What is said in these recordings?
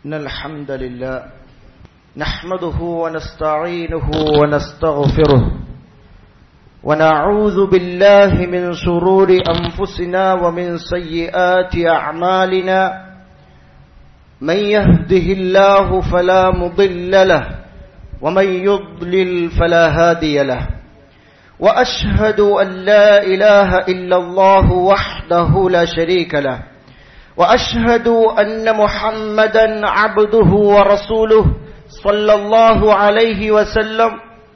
إن الحمد لله نحمده ونستعينه ونستغفره ونعوذ بالله من شرور أنفسنا ومن سيئات أعمالنا من يهده الله فلا مضل له ومن يضلل فلا هادي له وأشهد أن لا إله إلا الله وحده لا شريك له وأشهد أن محمدا عبده ورسوله صلى الله عليه وسلم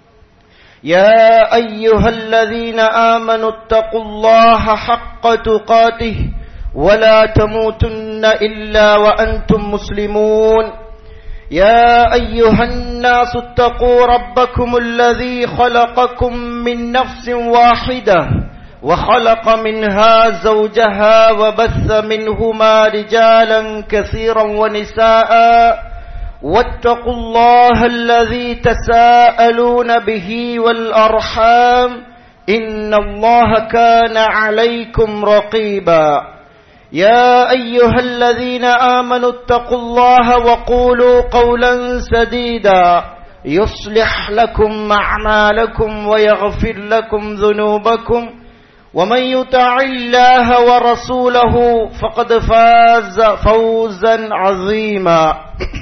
يا أيها الذين آمنوا اتقوا الله حق تقاته ولا تموتن إلا وأنتم مسلمون يا أيها الناس اتقوا ربكم الذي خلقكم من نفس واحدة وخلق منها زوجها وبث منهما رجالا كثيرا ونساء واتقوا الله الذي تساءلون به والأرحام إن الله كان عليكم رقيبا يا أيها الذين آمنوا اتقوا الله وقولوا قولا سديدا يصلح لكم أعمالكم ويغفر لكم ذنوبكم ومن يطع الله ورسوله فقد فاز فوزا عظيما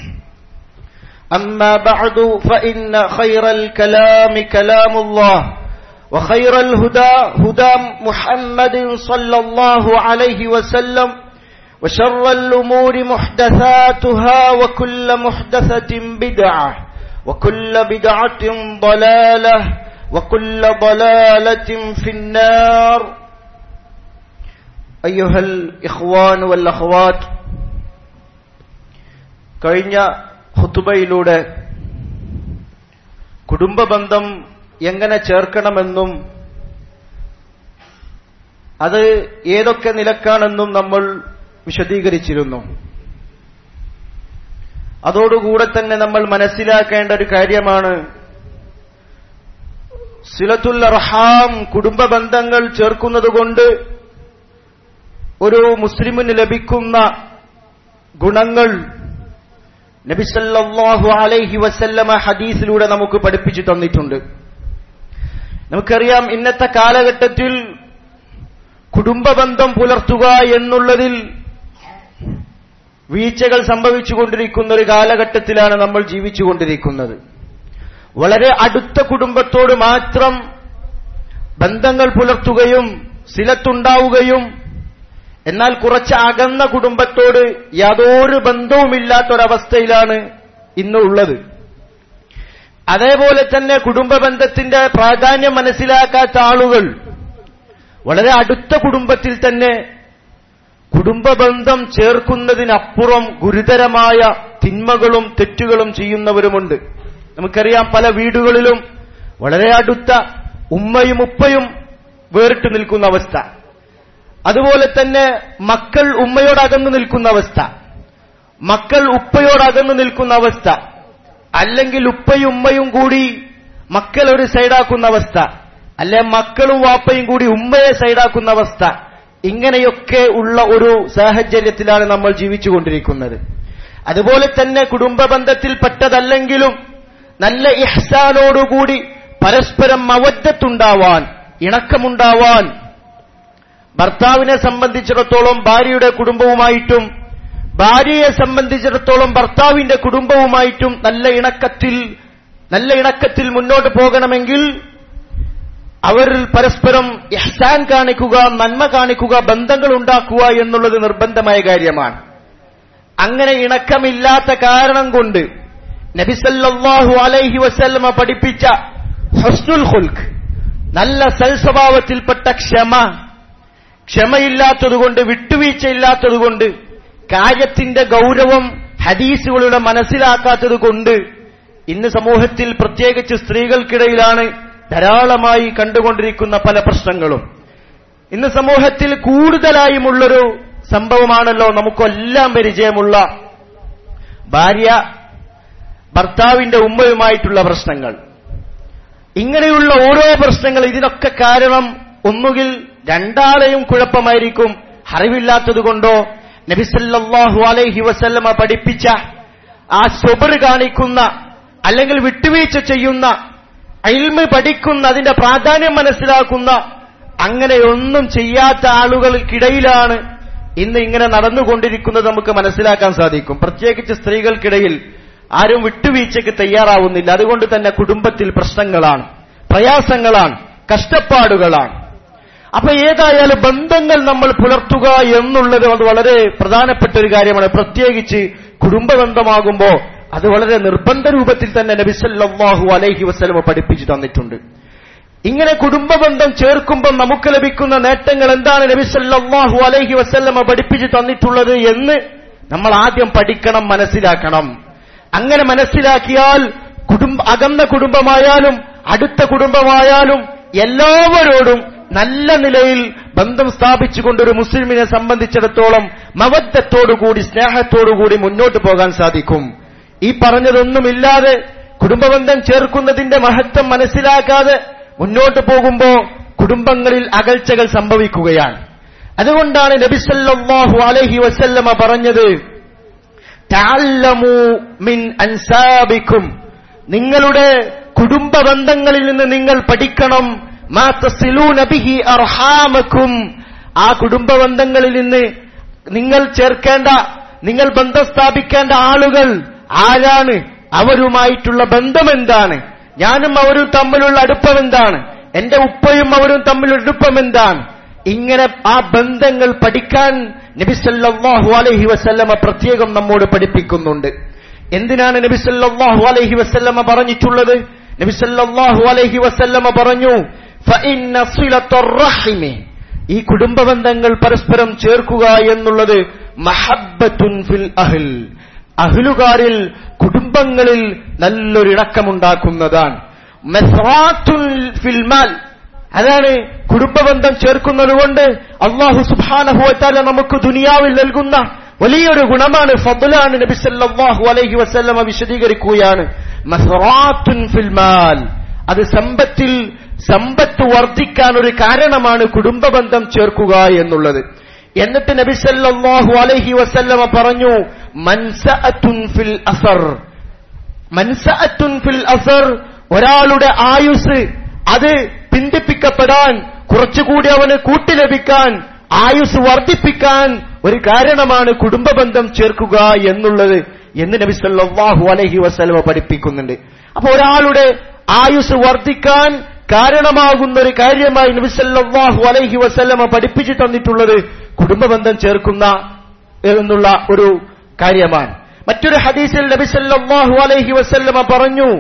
أما بعد فإن خير الكلام كلام الله وخير الهدى هدى محمد صلى الله عليه وسلم وشر الأمور محدثاتها وكل محدثة بدعة وكل بدعة ضلالة وكل ضلالة في النار أيها الإخوان والأخوات കഴിഞ്ഞ ഹുത്തുബയിലൂടെ കുടുംബബന്ധം എങ്ങനെ ചേർക്കണമെന്നും അത് ഏതൊക്കെ നിലക്കാണെന്നും നമ്മൾ വിശദീകരിച്ചിരുന്നു അതോടുകൂടെ തന്നെ നമ്മൾ മനസ്സിലാക്കേണ്ട ഒരു കാര്യമാണ് സിലത്തുൽ റഹാം കുടുംബ ബന്ധങ്ങൾ ചേർക്കുന്നത് കൊണ്ട് ഒരു മുസ്ലിമിന് ലഭിക്കുന്ന ഗുണങ്ങൾ നബിസല്ലാഹു അലൈഹി വസല്ലമ ഹദീസിലൂടെ നമുക്ക് പഠിപ്പിച്ചു തന്നിട്ടുണ്ട് നമുക്കറിയാം ഇന്നത്തെ കാലഘട്ടത്തിൽ കുടുംബബന്ധം പുലർത്തുക എന്നുള്ളതിൽ വീഴ്ചകൾ സംഭവിച്ചുകൊണ്ടിരിക്കുന്ന ഒരു കാലഘട്ടത്തിലാണ് നമ്മൾ ജീവിച്ചുകൊണ്ടിരിക്കുന്നത് വളരെ അടുത്ത കുടുംബത്തോട് മാത്രം ബന്ധങ്ങൾ പുലർത്തുകയും സിലത്തുണ്ടാവുകയും എന്നാൽ കുറച്ച് അകന്ന കുടുംബത്തോട് യാതൊരു ബന്ധവുമില്ലാത്തൊരവസ്ഥയിലാണ് ഇന്ന് ഉള്ളത് അതേപോലെ തന്നെ കുടുംബ ബന്ധത്തിന്റെ പ്രാധാന്യം മനസ്സിലാക്കാത്ത ആളുകൾ വളരെ അടുത്ത കുടുംബത്തിൽ തന്നെ കുടുംബബന്ധം ചേർക്കുന്നതിനപ്പുറം ഗുരുതരമായ തിന്മകളും തെറ്റുകളും ചെയ്യുന്നവരുമുണ്ട് നമുക്കറിയാം പല വീടുകളിലും വളരെ അടുത്ത ഉമ്മയും ഉപ്പയും വേറിട്ട് നിൽക്കുന്ന അവസ്ഥ അതുപോലെ തന്നെ മക്കൾ ഉമ്മയോടകന്നു നിൽക്കുന്ന അവസ്ഥ മക്കൾ ഉപ്പയോടകന്നു നിൽക്കുന്ന അവസ്ഥ അല്ലെങ്കിൽ ഉപ്പയും ഉമ്മയും കൂടി മക്കൾ ഒരു സൈഡാക്കുന്ന അവസ്ഥ അല്ലെ മക്കളും വാപ്പയും കൂടി ഉമ്മയെ സൈഡാക്കുന്ന അവസ്ഥ ഇങ്ങനെയൊക്കെ ഉള്ള ഒരു സാഹചര്യത്തിലാണ് നമ്മൾ ജീവിച്ചുകൊണ്ടിരിക്കുന്നത് അതുപോലെ തന്നെ കുടുംബ ബന്ധത്തിൽപ്പെട്ടതല്ലെങ്കിലും നല്ല ഇഹ്സാനോടുകൂടി പരസ്പരം മവറ്റത്തുണ്ടാവാൻ ഇണക്കമുണ്ടാവാൻ ഭർത്താവിനെ സംബന്ധിച്ചിടത്തോളം ഭാര്യയുടെ കുടുംബവുമായിട്ടും ഭാര്യയെ സംബന്ധിച്ചിടത്തോളം ഭർത്താവിന്റെ കുടുംബവുമായിട്ടും നല്ല ഇണക്കത്തിൽ നല്ല ഇണക്കത്തിൽ മുന്നോട്ട് പോകണമെങ്കിൽ അവർ പരസ്പരം ഇഹ്സാൻ കാണിക്കുക നന്മ കാണിക്കുക ബന്ധങ്ങൾ ഉണ്ടാക്കുക എന്നുള്ളത് നിർബന്ധമായ കാര്യമാണ് അങ്ങനെ ഇണക്കമില്ലാത്ത കാരണം കൊണ്ട് നബിസല്ലാഹു അലൈഹി വസല്ലമ പഠിപ്പിച്ച ഹസ്നുൽ ഹുൽഖ് നല്ല സൽസ്വഭാവത്തിൽപ്പെട്ട ക്ഷമ ക്ഷമയില്ലാത്തതുകൊണ്ട് വിട്ടുവീഴ്ചയില്ലാത്തതുകൊണ്ട് കാര്യത്തിന്റെ ഗൗരവം ഹദീസുകളുടെ മനസ്സിലാക്കാത്തത് കൊണ്ട് ഇന്ന് സമൂഹത്തിൽ പ്രത്യേകിച്ച് സ്ത്രീകൾക്കിടയിലാണ് ധാരാളമായി കണ്ടുകൊണ്ടിരിക്കുന്ന പല പ്രശ്നങ്ങളും ഇന്ന് സമൂഹത്തിൽ കൂടുതലായുമുള്ളൊരു സംഭവമാണല്ലോ നമുക്കെല്ലാം പരിചയമുള്ള ഭാര്യ ഭർത്താവിന്റെ ഉമ്മയുമായിട്ടുള്ള പ്രശ്നങ്ങൾ ഇങ്ങനെയുള്ള ഓരോ പ്രശ്നങ്ങൾ ഇതിനൊക്കെ കാരണം ഒന്നുകിൽ രണ്ടാളെയും കുഴപ്പമായിരിക്കും അറിവില്ലാത്തതുകൊണ്ടോ നബിസല്ലാഹു അലൈഹി വസല്ലമ പഠിപ്പിച്ച ആ സ്വബർ കാണിക്കുന്ന അല്ലെങ്കിൽ വിട്ടുവീഴ്ച ചെയ്യുന്ന അയിൽമ പഠിക്കുന്ന അതിന്റെ പ്രാധാന്യം മനസ്സിലാക്കുന്ന അങ്ങനെയൊന്നും ചെയ്യാത്ത ആളുകൾക്കിടയിലാണ് ഇന്ന് ഇങ്ങനെ നടന്നുകൊണ്ടിരിക്കുന്നത് നമുക്ക് മനസ്സിലാക്കാൻ സാധിക്കും പ്രത്യേകിച്ച് സ്ത്രീകൾക്കിടയിൽ ആരും വിട്ടുവീഴ്ചയ്ക്ക് തയ്യാറാവുന്നില്ല അതുകൊണ്ട് തന്നെ കുടുംബത്തിൽ പ്രശ്നങ്ങളാണ് പ്രയാസങ്ങളാണ് കഷ്ടപ്പാടുകളാണ് അപ്പൊ ഏതായാലും ബന്ധങ്ങൾ നമ്മൾ പുലർത്തുക എന്നുള്ളത് അത് വളരെ പ്രധാനപ്പെട്ട ഒരു കാര്യമാണ് പ്രത്യേകിച്ച് കുടുംബ ബന്ധമാകുമ്പോ അത് വളരെ നിർബന്ധ രൂപത്തിൽ തന്നെ നബിസല്ലാഹു അലൈഹി വസ്ലമ പഠിപ്പിച്ചു തന്നിട്ടുണ്ട് ഇങ്ങനെ കുടുംബ ബന്ധം ചേർക്കുമ്പോൾ നമുക്ക് ലഭിക്കുന്ന നേട്ടങ്ങൾ എന്താണ് നബിസല്ലാഹു അലൈഹി വസ്ല്ലമ പഠിപ്പിച്ചു തന്നിട്ടുള്ളത് എന്ന് നമ്മൾ ആദ്യം പഠിക്കണം മനസ്സിലാക്കണം അങ്ങനെ മനസ്സിലാക്കിയാൽ കുടുംബ അകന്ന കുടുംബമായാലും അടുത്ത കുടുംബമായാലും എല്ലാവരോടും നല്ല നിലയിൽ ബന്ധം സ്ഥാപിച്ചുകൊണ്ട് ഒരു മുസ്ലിമിനെ സംബന്ധിച്ചിടത്തോളം മവദ്ധത്തോടുകൂടി സ്നേഹത്തോടുകൂടി മുന്നോട്ട് പോകാൻ സാധിക്കും ഈ പറഞ്ഞതൊന്നുമില്ലാതെ കുടുംബബന്ധം ചേർക്കുന്നതിന്റെ മഹത്വം മനസ്സിലാക്കാതെ മുന്നോട്ട് പോകുമ്പോ കുടുംബങ്ങളിൽ അകൽച്ചകൾ സംഭവിക്കുകയാണ് അതുകൊണ്ടാണ് നബിസല്ലാഹു അലഹി വസല്ലമ പറഞ്ഞത് തഅല്ലമു മിൻ അൻസാബിക്കും നിങ്ങളുടെ കുടുംബ ബന്ധങ്ങളിൽ നിന്ന് നിങ്ങൾ പഠിക്കണം മാ തസിലൂന ബിഹി അർഹാമക്കും ആ കുടുംബ ബന്ധങ്ങളിൽ നിന്ന് നിങ്ങൾ ചേർക്കേണ്ട നിങ്ങൾ ബന്ധം സ്ഥാപിക്കേണ്ട ആളുകൾ ആരാണ് അവരുമായിട്ടുള്ള ബന്ധം എന്താണ് ഞാനും അവരും തമ്മിലുള്ള അടുപ്പം എന്താണ് എന്റെ ഉപ്പയും അവരും തമ്മിലുള്ള അടുപ്പം എന്താണ് ഇങ്ങനെ ആ ബന്ധങ്ങൾ പഠിക്കാൻ നബിസല്ലാഹു അലഹി വസല്ലമ പ്രത്യേകം നമ്മോട് പഠിപ്പിക്കുന്നുണ്ട് എന്തിനാണ് നബിസല്ലാഹു അലഹി വസല്ലമ പറഞ്ഞിട്ടുള്ളത് നബിസല്ലാഹു അലഹി വസല്ലമ പറഞ്ഞു "ഫഇന്ന സിലത്തുർ-റഹിമി" ഈ കുടുംബ ബന്ധങ്ങൾ പരസ്പരം ചേർക്കുക എന്നുള്ളത് മഹബ്ബത്തുൻ ഫിൽ അഹ്ൽ അഹ്ലുകാരിൽ കുടുംബങ്ങളിൽ നല്ലൊരിണക്കമുണ്ടാക്കുന്നതാണ് മെസ്റാത്തുൻ ഫിൽ മാൽ അതാണ് കുടുംബബന്ധം ചേർക്കുന്നത് കൊണ്ട് അള്ളാഹു സുബാനഹുവത്താല നമുക്ക് ദുനിയാവിൽ നൽകുന്ന വലിയൊരു ഗുണമാണ് ഫضലാണ് നബി സല്ലല്ലാഹു അലൈഹി വസല്ലമ വിശദീകരിക്കുകയാണ് മസ്റാത്തുൻ ഫിൽ മാൽ അത് സമ്പത്തിൽ സമ്പത്ത് വർദ്ധിക്കാൻ ഒരു കാരണമാണ് കുടുംബബന്ധം ചേർക്കുക എന്നുള്ളത് എന്നിട്ട് നബി സല്ലല്ലാഹു അലൈഹി വസല്ലമ പറഞ്ഞു മൻസഅത്തുൻ ഫിൽ അസർ മൻസഅത്തുൻ ഫിൽ അസർ ഒരാളുടെ ആയുസ് അത് പിന്തിപ്പിക്കപ്പെടാൻ കുറച്ചുകൂടി അവന് കൂട്ടി ലഭിക്കാൻ ആയുസ് വർദ്ധിപ്പിക്കാൻ ഒരു കാരണമാണ് കുടുംബബന്ധം ചേർക്കുക എന്നുള്ളത് എന്ന് നബി സല്ലല്ലാഹു അലൈഹി വസല്ലമ പഠിപ്പിക്കുന്നുണ്ട് അപ്പൊ ഒരാളുടെ ആയുസ് വർദ്ധിക്കാൻ കാരണമാകുന്ന ഒരു കാര്യമായി നബി സല്ലല്ലാഹു അലൈഹി വസല്ലമ പഠിപ്പിച്ചു തന്നിട്ടുള്ളത് കുടുംബബന്ധം ചേർക്കുന്ന എന്നുള്ള ഒരു കാര്യമാണ് മറ്റൊരു ഹദീസിൽ നബി സല്ലല്ലാഹു അലൈഹി വസല്ലമ പറഞ്ഞു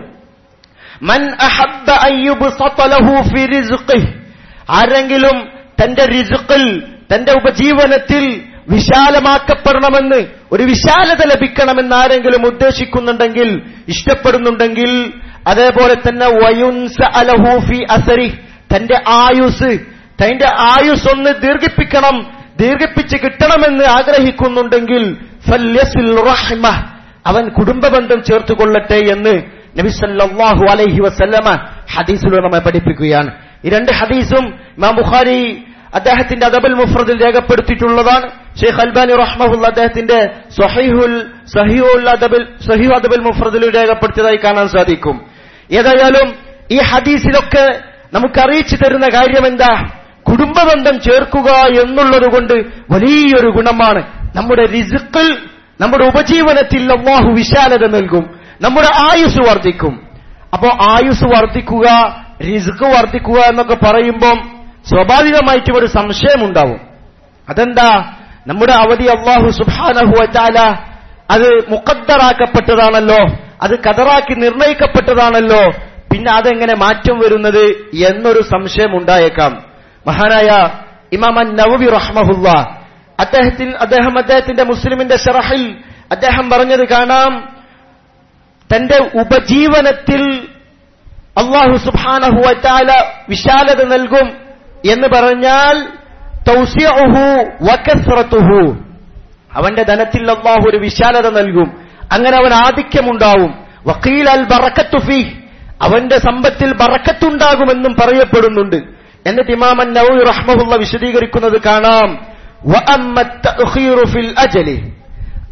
മൻ അഹബ്ബ അൻ യുബ്സത ലഹു ഫി റിസ്ഖിഹി ആരെങ്കിലും തന്റെ റിസ്ഖിൽ തന്റെ ഉപജീവനത്തിൽ വിശാലമാക്കപ്പെടണമെന്ന് ഒരു വിശാലത ലഭിക്കണമെന്ന് ആരെങ്കിലും ഉദ്ദേശിക്കുന്നുണ്ടെങ്കിൽ ഇഷ്ടപ്പെടുന്നുണ്ടെങ്കിൽ അതേപോലെ തന്നെ വയുൻസ അലഹു ഫി അസരി തന്റെ ആയുസ് തന്റെ ആയുസ് ഒന്ന് ദീർഘിപ്പിക്കണം ദീർഘിപ്പിച്ച് കിട്ടണമെന്ന് ആഗ്രഹിക്കുന്നുണ്ടെങ്കിൽ ഫല്യസിൽ റഹ്മ അവൻ കുടുംബബന്ധം ചേർത്തുകൊള്ളട്ടെ എന്ന് നബി സല്ലല്ലാഹു അലൈഹി വസല്ലമ ഹദീസിലൂടെ നമ്മെ പഠിപ്പിക്കുകയാണ് ഈ രണ്ട് ഹദീസും ഇമാം ബുഖാരി അദ്ദേഹത്തിന്റെ അദബൽ മുഫ്രദിൽ രേഖപ്പെടുത്തിയിട്ടുള്ളതാണ് ഷെയ്ഖ് അൽബാനി റഹ്മഹുല്ല അദ്ദേഹത്തിന്റെ സഹീഹുൽ സഹീഹുൽ അദബൽ സഹീഹ് അദബൽ മുഫ്രദിൽ രേഖപ്പെടുത്തിയതായി കാണാൻ സാധിക്കും ഏതായാലും ഈ ഹദീസിലൊക്കെ നമുക്ക് അറിയിച്ചു തരുന്ന കാര്യം എന്താ കുടുംബബന്ധം ചേർക്കുക എന്നുള്ളത് കൊണ്ട് വലിയൊരു ഗുണമാണ് നമ്മുടെ റിസുക്കിൽ നമ്മുടെ ഉപജീവനത്തിൽ അള്ളാഹു വിശാലത നൽകും നമ്മുടെ ആയുസ് വർദ്ധിക്കും അപ്പോ ആയുസ് വർദ്ധിക്കുക റിസ്ക് വർദ്ധിക്കുക എന്നൊക്കെ പറയുമ്പം സ്വാഭാവികമായിട്ടും ഒരു സംശയമുണ്ടാവും അതെന്താ നമ്മുടെ അവധി അള്ളാഹു സുബാനഹുവറ്റാല അത് മുക്കദ്ദറാക്കപ്പെട്ടതാണല്ലോ അത് കതറാക്കി നിർണയിക്കപ്പെട്ടതാണല്ലോ പിന്നെ അതെങ്ങനെ മാറ്റം വരുന്നത് എന്നൊരു സംശയം ഉണ്ടായേക്കാം മഹാനായ ഇമാമൻ നവവി റഹ്മഹുല്ല അദ്ദേഹത്തിന് അദ്ദേഹം അദ്ദേഹത്തിന്റെ മുസ്ലിമിന്റെ ഷറഹിൽ അദ്ദേഹം പറഞ്ഞത് കാണാം തന്റെ ഉപജീവനത്തിൽ അള്ളാഹു സുബാനഹുവറ്റാല വിശാലത നൽകും എന്ന് പറഞ്ഞാൽ തൗസിഉഹു വകസ്റത്തുഹു അവന്റെ ധനത്തിൽ അള്ളാഹു ഒരു വിശാലത നൽകും അങ്ങനെ അവൻ ആധിക്യമുണ്ടാവും വക്കീൽ അൽ ബറക്കത്തുഫി അവന്റെ സമ്പത്തിൽ ബറക്കത്തുണ്ടാകുമെന്നും പറയപ്പെടുന്നുണ്ട് എന്നിട്ട് ഇമാമൻ നവി റഹ്മഹുള്ള വിശദീകരിക്കുന്നത് കാണാം വഅമ്മ തഅഖീറു ഫിൽ അജലി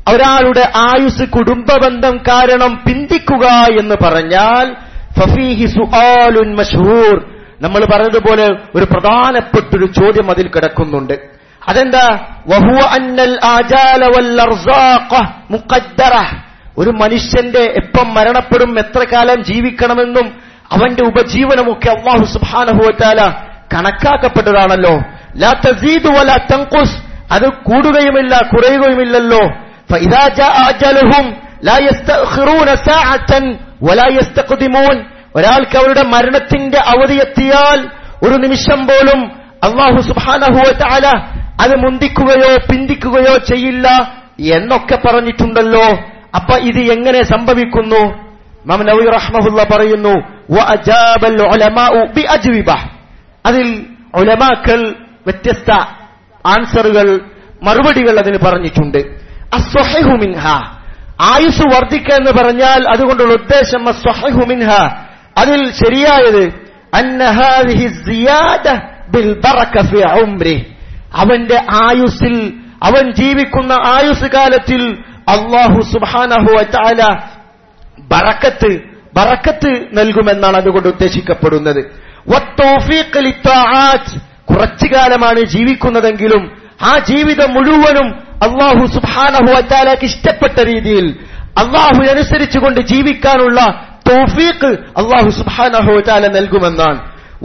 ഒരാളുടെ ആയുസ് കുടുംബബന്ധം കാരണം പിന്തിക്കുക എന്ന് പറഞ്ഞാൽ ഫഫീഹി സുആലുൻ മഷ്ഹൂർ നമ്മൾ പറഞ്ഞതുപോലെ ഒരു പ്രധാനപ്പെട്ടൊരു ചോദ്യം അതിൽ കിടക്കുന്നുണ്ട് അതെന്താ വഹുവ അന്നൽ ആജാല വൽ അർസാഖ മുഖദ്ദറ ഒരു മനുഷ്യന്റെ എപ്പം മരണപ്പെടും എത്ര കാലം ജീവിക്കണമെന്നും അവന്റെ ഉപജീവനമൊക്കെ അള്ളാഹു സുബ്ഹാനഹു വതആല കണക്കാക്കപ്പെട്ടതാണല്ലോ ലാ തസീദു വലാ തൻഖുസ് അത് കൂടുകയുമില്ല കുറയുകയുമില്ലല്ലോ فإذا جاء أجلهم لا يستأخرون ساعة ولا يستقدمون ഒരാൾക്ക് അവരുടെ മരണത്തിന്റെ അവധി എത്തിയാൽ ഒരു നിമിഷം പോലും അള്ളാഹു സുബ്ഹാനഹു വതആല അത് മുന്തിക്കുകയോ പിന്തിക്കുകയോ ചെയ്യില്ല എന്നൊക്കെ പറഞ്ഞിട്ടുണ്ടല്ലോ അപ്പൊ ഇത് എങ്ങനെ സംഭവിക്കുന്നു ഇമാം നവവി റഹ്മഹുല്ല പറയുന്നു വഅജാബൽ ഉലമാഉ ബിഅജ്വിബ അതിൽ ഉലമാക്കൾ വ്യത്യസ്ത ആൻസറുകൾ മറുപടികൾ അതിന് പറഞ്ഞിട്ടുണ്ട് അസ്വഹഹു മിൻഹ ആയുസ് വർദ്ധിക്കുക എന്ന് പറഞ്ഞാൽ അതുകൊണ്ടുള്ള ഉദ്ദേശം അസ്വഹഹു മിൻഹ അതിൽ ശരിയായത് അന്ന ഹാദിഹി സിയാദ ബിൽ ബറക ഫി ഉംരി അവന്റെ ആയുസ്സിൽ അവൻ ജീവിക്കുന്ന ആയുസ് കാലത്തിൽ അള്ളാഹു സുബ്ഹാനഹു വതആല ബറക്കത്ത് ബറക്കത്ത് നൽകുമെന്നാണ് അതുകൊണ്ട് ഉദ്ദേശിക്കപ്പെടുന്നത് വത്തൗഫീഖ് ലിത്താആത്ത് കുറച്ചു കാലമാണ് ജീവിക്കുന്നതെങ്കിലും ആ ജീവിതം മുഴുവനും അള്ളാഹു സുബ്ഹാനഹു വതആലക്ക് ഇഷ്ടപ്പെട്ട രീതിയിൽ അള്ളാഹു അനുസരിച്ചുകൊണ്ട് ജീവിക്കാനുള്ള തൗഫീഖ് അള്ളാഹു സുബ്ഹാനഹു വതആല നൽകുമെന്നാണ്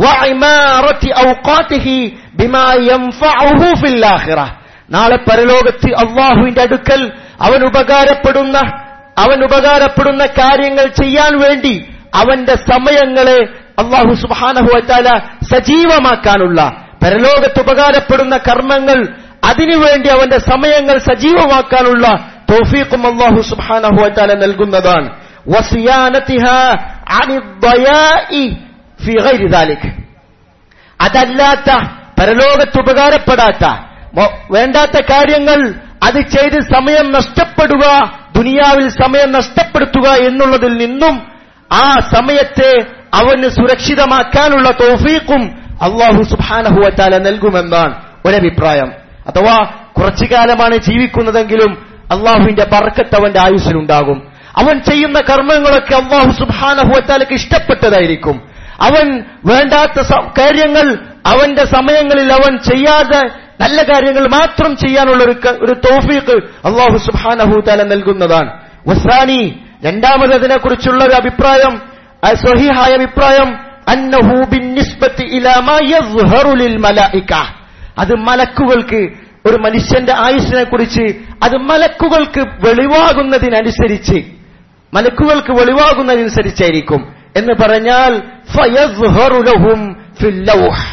وعمارة أوقاته بما ينفعه في الآخرة നാളെ പരലോകത്ത് അള്ളാഹുവിന്റെ അടുക്കൽ അവൻ ഉപകാരപ്പെടുന്ന അവൻ ഉപകാരപ്പെടുന്ന കാര്യങ്ങൾ ചെയ്യാൻ വേണ്ടി അവന്റെ സമയങ്ങളെ അള്ളാഹു സുബാനഹു വറ്റാല സജീവമാക്കാനുള്ള പരലോകത്ത് ഉപകാരപ്പെടുന്ന കർമ്മങ്ങൾ അതിനുവേണ്ടി അവന്റെ സമയങ്ങൾ സജീവമാക്കാനുള്ള തോഫീഖും അള്ളാഹു സുബാനഹു വറ്റാല നൽകുന്നതാണ് വസിയാനത്തിഹ അനിദ്ദയാഇ ഫി ഗൈരി ദാലിക് അതല്ലാത്ത പരലോകത്ത് ഉപകാരപ്പെടാത്ത മൊ- വേണ്ടാത്ത കാര്യങ്ങൾ അത് ചെയ്ത് സമയം നഷ്ടപ്പെടുക ദുനിയാവിൽ സമയം നഷ്ടപ്പെടുത്തുക എന്നുള്ളതിൽ നിന്നും ആ സമയത്തെ അവന് സുരക്ഷിതമാക്കാനുള്ള തോഫീക്കും അള്ളാഹു സുബാനഹുവറ്റാല നൽകുമെന്നാണ് ഒരഭിപ്രായം അഥവാ കുറച്ചു കാലമാണ് ജീവിക്കുന്നതെങ്കിലും അള്ളാഹുവിന്റെ ബർക്കത്ത് അവന്റെ ആയുസ്സിലുണ്ടാകും അവൻ ചെയ്യുന്ന കർമ്മങ്ങളൊക്കെ അള്ളാഹു സുബാനഹുവറ്റാലക്ക് ഇഷ്ടപ്പെട്ടതായിരിക്കും അവൻ വേണ്ടാത്ത സ- കാര്യങ്ങൾ അവന്റെ സമയങ്ങളിൽ അവൻ ചെയ്യാതെ നല്ല കാര്യങ്ങൾ മാത്രം ചെയ്യാനുള്ള ഒരു ക- ഒരു തോഫീക്ക് അള്ളാഹു സുബാനഹു താല നൽകുന്നതാണ് വസാനി രണ്ടാമത് അതിനെക്കുറിച്ചുള്ള ഒരു അഭിപ്രായം ആ സ്വഹീഹായ അഭിപ്രായം അന്നഹു ബിന്നിസ്ബത്തി ഇലാ മാ യസ്ഹറു ലിൽ മലായിക അത് മലക്കുകൾക്ക് ഒരു മനുഷ്യന്റെ ആയുസ്സിനെ കുറിച്ച് അത് മലക്കുകൾക്ക് വെളിവാകുന്നതിനനുസരിച്ച് മലക്കുകൾക്ക് വെളിവാകുന്നതനുസരിച്ചായിരിക്കും എന്ന് പറഞ്ഞാൽ ഫയസ്ഹറു ലഹും ഫിൽ ലൗഹ്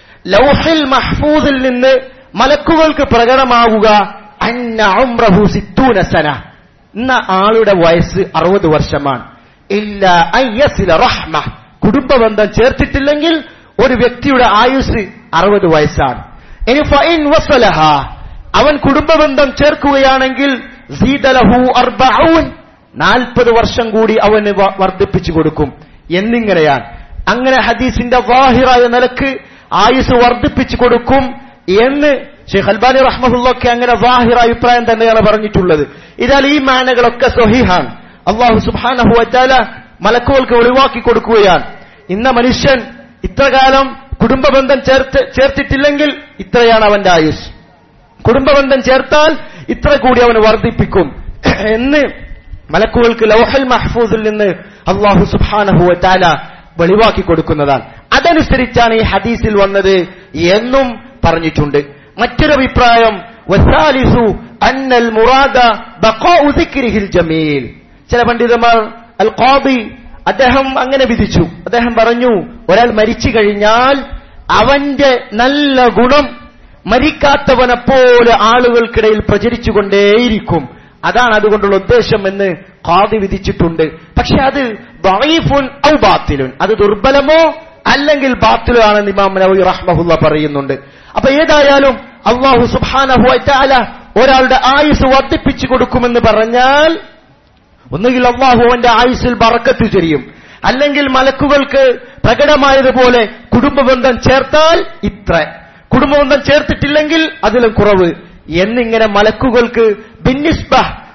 ലൗഹിൽ മഹ്ഫൂദിൽ നിന്ന് മലക്കുകൾക്ക് പ്രകടമാവുക അന്ന ഉംറഹു സിത്തൂന സന ഇന്ന ആളുടെ വയസ്സ് അറുപത് വർഷമാണ് ഇല്ല അയ്യസില റഹ്മ കുടുംബബന്ധം ചേർത്തിട്ടില്ലെങ്കിൽ ഒരു വ്യക്തിയുടെ ആയുസ് അറുപത് വയസ്സാണ് ഇനി ഫൈൻ വസലഹ അവൻ കുടുംബബന്ധം ചേർക്കുകയാണെങ്കിൽ സീതലഹു അർബഊൻ നാൽപ്പത് വർഷം കൂടി അവന് വ- വർദ്ധിപ്പിച്ചു കൊടുക്കും എന്നിങ്ങനെയാണ് അങ്ങനെ ഹദീസിന്റെ വാഹിറായ നിലക്ക് ആയുസ് വർദ്ധിപ്പിച്ചു കൊടുക്കും എന്ന് ഷെയ്ഖ് അൽബാനി റഹ്മഹുല്ലൊക്കെ അങ്ങനെ വാഹിറ അഭിപ്രായം തന്നെയാണ് പറഞ്ഞിട്ടുള്ളത് ഇതാൽ ഈ മാനകളൊക്കെ സൊഹീഹാണ് അള്ളാഹു സുബാനഹു വറ്റാല മലക്കുകൾക്ക് ഒഴിവാക്കി കൊടുക്കുകയാണ് ഇന്ന മനുഷ്യൻ ഇത്ര കാലം കുടുംബബന്ധം ചേർത്ത് ചേർത്തിട്ടില്ലെങ്കിൽ ഇത്രയാണ് അവന്റെ ആയുസ് കുടുംബബന്ധം ചേർത്താൽ ഇത്ര കൂടി അവന് വർദ്ധിപ്പിക്കും എന്ന് മലക്കുകൾക്ക് ലൗഹൽ മഹ്ഫൂസിൽ നിന്ന് അള്ളാഹു സുബാനഹു താല വെളിവാക്കി കൊടുക്കുന്നതാണ് അതനുസരിച്ചാണ് ഈ ഹദീസിൽ വന്നത് എന്നും പറഞ്ഞിട്ടുണ്ട് മറ്റൊരു അഭിപ്രായം വസാലിസു അന്നൽ മുറാദ ബഖാഉ ദിക്രിഹിൽ ജമീൽ ചില പണ്ഡിതന്മാർ അൽ ഖാദി അദ്ദേഹം അങ്ങനെ വിധിച്ചു അദ്ദേഹം പറഞ്ഞു ഒരാൾ മരിച്ചു കഴിഞ്ഞാൽ അവന്റെ നല്ല ഗുണം മരിക്കാത്തവനെ പോലെ ആളുകൾക്കിടയിൽ പ്രചരിച്ചുകൊണ്ടേയിരിക്കും അതാണ് അതുകൊണ്ടുള്ള ഉദ്ദേശം എന്ന് ഖാദി വിധിച്ചിട്ടുണ്ട് പക്ഷെ അത് ദഈഫുൻ ഔ ബാത്തിലുൻ അത് ദുർബലമോ അല്ലെങ്കിൽ ബാത്തിലോ ആണെന്ന് ഇമാം നവവി റഹ്മഹുല്ല പറയുന്നുണ്ട് അപ്പൊ ഏതായാലും അള്ളാഹു സുബ്ഹാനഹു വതആല ഒരാളുടെ ആയുസ് വർദ്ധിപ്പിച്ചു കൊടുക്കുമെന്ന് പറഞ്ഞാൽ ഒന്നുകിൽ അള്ളാഹു അവന്റെ ആയുസ്സിൽ ബറക്കത്ത് ചൊരിയും അല്ലെങ്കിൽ മലക്കുകൾക്ക് പ്രകടമായതുപോലെ കുടുംബബന്ധം ചേർത്താൽ ഇത്ര കുടുംബബന്ധം ചേർത്തിട്ടില്ലെങ്കിൽ അതിലും കുറവ് എന്നിങ്ങനെ മലക്കുകൾക്ക് ബിന്നിസ്ബ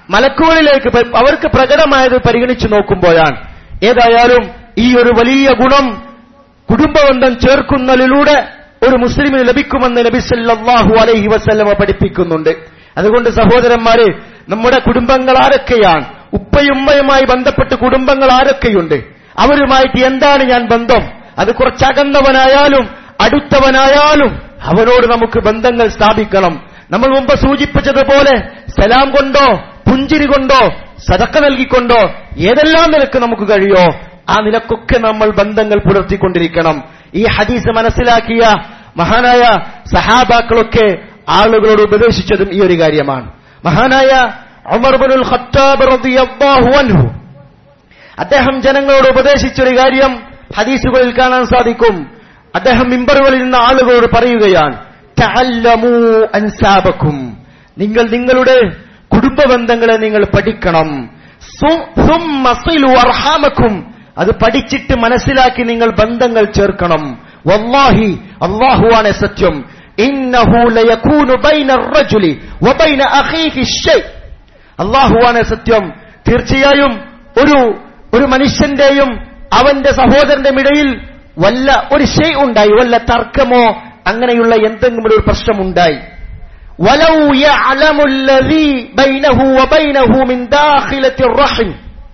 മലക്കുകളിലേക്ക് പ- അവർക്ക് പ്രകടമായത് പരിഗണിച്ചു നോക്കുമ്പോഴാണ് ഏതായാലും ഈ ഒരു വലിയ ഗുണം കുടുംബബന്ധം ചേർക്കുന്നതിലൂടെ ഒരു മുസ്ലിമിന് ലഭിക്കുമെന്ന് നബി സല്ലല്ലാഹു അലൈഹി വസല്ലമ പഠിപ്പിക്കുന്നുണ്ട് അതുകൊണ്ട് സഹോദരന്മാരെ നമ്മുടെ കുടുംബങ്ങൾ ആരൊക്കെയാണ് ഉപ്പയുമ്മയുമായി ബന്ധപ്പെട്ട് കുടുംബങ്ങൾ ആരൊക്കെയുണ്ട് അവരുമായിട്ട് എന്താണ് ഞാൻ ബന്ധം അത് കുറച്ചകന്നവനായാലും അടുത്തവനായാലും അവനോട് നമുക്ക് ബന്ധങ്ങൾ സ്ഥാപിക്കണം നമ്മൾ മുമ്പ് സൂചിപ്പിച്ചതുപോലെ സലാം കൊണ്ടോ പുഞ്ചിരി കൊണ്ടോ സതക്ക നൽകിക്കൊണ്ടോ ഏതെല്ലാം നിലക്ക് നമുക്ക് കഴിയോ ആ നിലക്കൊക്കെ നമ്മൾ ബന്ധങ്ങൾ പുലർത്തിക്കൊണ്ടിരിക്കണം ഈ ഹദീസ് മനസ്സിലാക്കിയ മഹാനായ സഹാബാക്കളൊക്കെ ആളുകളോട് ഉപദേശിച്ചതും ഈ ഒരു കാര്യമാണ് മഹാനായ ഉമർ ബിനുൽ ഖത്താബ് റളിയല്ലാഹു അൻഹു അദ്ദേഹം ജനങ്ങളോട് ഉപദേശിച്ചൊരു കാര്യം ഹദീസുകളിൽ കാണാൻ സാധിക്കും അദ്ദേഹം മിമ്പറുകളിൽ നിന്ന് ആളുകളോട് പറയുകയാണ് തഅല്ലമൂ അൻസാബക്കും നിങ്ങൾ നിങ്ങളുടെ കുടുംബ ബന്ധങ്ങളെ നിങ്ങൾ പഠിക്കണം സു- സുമ്മ സിലു അർഹാമക്കും അത് പഠിച്ചിട്ട് മനസ്സിലാക്കി നിങ്ങൾ ബന്ധങ്ങൾ ചേർക്കണം വല്ലാഹി അള്ളാഹുവാണ് സത്യം ഇന്നഹു ലയകൂനു ബൈന الرجل وبين اخيه الشيء അള്ളാഹുവാണ് സത്യം തീർച്ചയായും ഒരു ഒരു മനുഷ്യന്റെയും അവന്റെ സഹോദരന്റെ ഇടയിൽ വല്ല ഒരു ഷെയ് ഉണ്ടായി വല്ല തർക്കമോ അങ്ങനെയുള്ള എന്തെങ്കിലും ഒരു പ്രശ്നമുണ്ടായി ولو يعلم الذي بينه وبينه من داخلة الرحم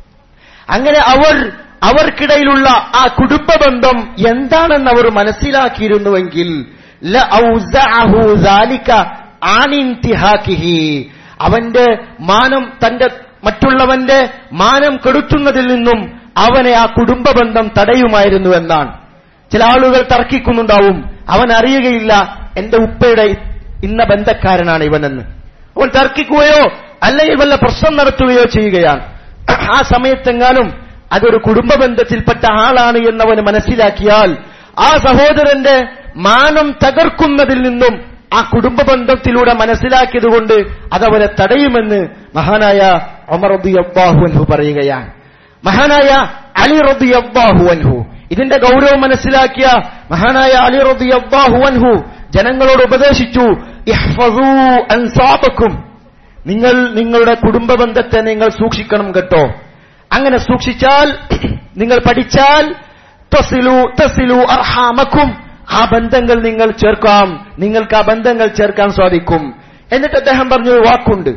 അങ്ങനെ അവർ അവർക്കിടയിലുള്ള ആ കുടുംബ ബന്ധം എന്താണെന്ന് അവർ മനസ്സിലാക്കിയിരുന്നുവെങ്കിൽ ലഔസഅഹു ذلك عن انتهاكه. അവന്റെ മാനം തന്റെ മറ്റുള്ളവന്റെ മാനം കെടുത്തുന്നതിൽ നിന്നും അവനെ ആ കുടുംബ ബന്ധം തടയുമായിരുന്നു എന്നാണ് ചില ആളുകൾ തർക്കിക്കുന്നുണ്ടാവും അവൻ അറിയുകയില്ല എന്റെ ഉപ്പയുടെ ഇന്ന ബന്ധക്കാരനാണ് ഇവനെന്ന് അവൻ തർക്കിക്കുകയോ അല്ലെങ്കിൽ വല്ല പ്രശ്നം നടത്തുകയോ ചെയ്യുകയാണ് ആ സമയത്തെങ്ങാനും അതൊരു കുടുംബ ബന്ധത്തിൽപ്പെട്ട ആളാണ് എന്നവന് മനസ്സിലാക്കിയാൽ ആ സഹോദരന്റെ മാനം തകർക്കുന്നതിൽ നിന്നും ആ കുടുംബ ബന്ധത്തിലൂടെ മനസ്സിലാക്കിയതുകൊണ്ട് അതവരെ തടയുമെന്ന് മഹാനായ ഒമർ റളിയല്ലാഹു അൻഹു പറയുകയാണ് മഹാനായ അലി റളിയല്ലാഹു അൻഹു ഇതിന്റെ ഗൗരവം മനസ്സിലാക്കിയ മഹാനായ അലി റളിയല്ലാഹു അൻഹു ജനങ്ങളോട് ഉപദേശിച്ചു ഇഹ്ഫസൂ അൻസാബക്കും നിങ്ങൾ നിങ്ങളുടെ കുടുംബ ബന്ധത്തെ നിങ്ങൾ സൂക്ഷിക്കണം കേട്ടോ അങ്ങനെ സൂക്ഷിച്ചാൽ നിങ്ങൾ പഠിച്ചാൽ തസിലു തസിലു അർഹാമക്കും ആ ബന്ധങ്ങൾ നിങ്ങൾ ചേർക്കാം നിങ്ങൾക്ക് ആ ബന്ധങ്ങൾ ചേർക്കാൻ സാധിക്കും എന്നിട്ട് അദ്ദേഹം പറഞ്ഞൊരു വാക്കുണ്ട്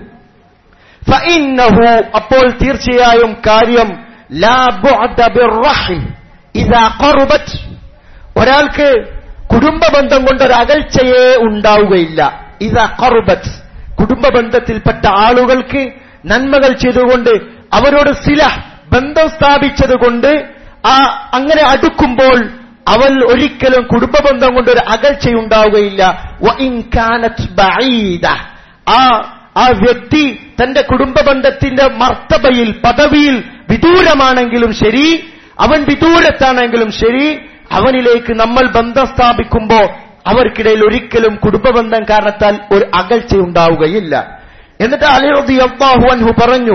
ഫഇന്നഹു അപ്പോൾ തീർച്ചയായും കാര്യം ലാ ബുഅദ ബിർറഹിം ഇദാ ഖറബത് ഒരാൾക്ക് കുടുംബ ബന്ധം കൊണ്ട് ഒരു അകൽച്ചയെ ഉണ്ടാവുകയില്ല ഇതാ ഖറുബത്ത് കുടുംബ ബന്ധത്തിൽപ്പെട്ട ആളുകൾക്ക് നന്മകൾ ചെയ്തുകൊണ്ട് അവരോട് സില ബന്ധം സ്ഥാപിച്ചതുകൊണ്ട് ആ അങ്ങനെ അടുക്കുമ്പോൾ അവൻ ഒരിക്കലും കുടുംബ ബന്ധം കൊണ്ട് ഒരു അകൽച്ചയുണ്ടാവുകയില്ല വഇൻ കാനത് ബഈദ. ആ ആ വ്യക്തി തന്റെ കുടുംബ ബന്ധത്തിന്റെ മർത്തബയിൽ പദവിയിൽ വിദൂരമാണെങ്കിലും ശരി അവൻ വിദൂരത്താണെങ്കിലും ശരി അവനിലേക്ക് നമ്മൾ ബന്ധം സ്ഥാപിക്കുമ്പോ അവർക്കിടയിൽ ഒരിക്കലും കുടുംബബന്ധം കാരണത്താൽ ഒരു അകൽച്ചയുണ്ടാവുകയില്ല എന്നിട്ട് അലിറബി അബ്ബാഹു അൻഹു പറഞ്ഞു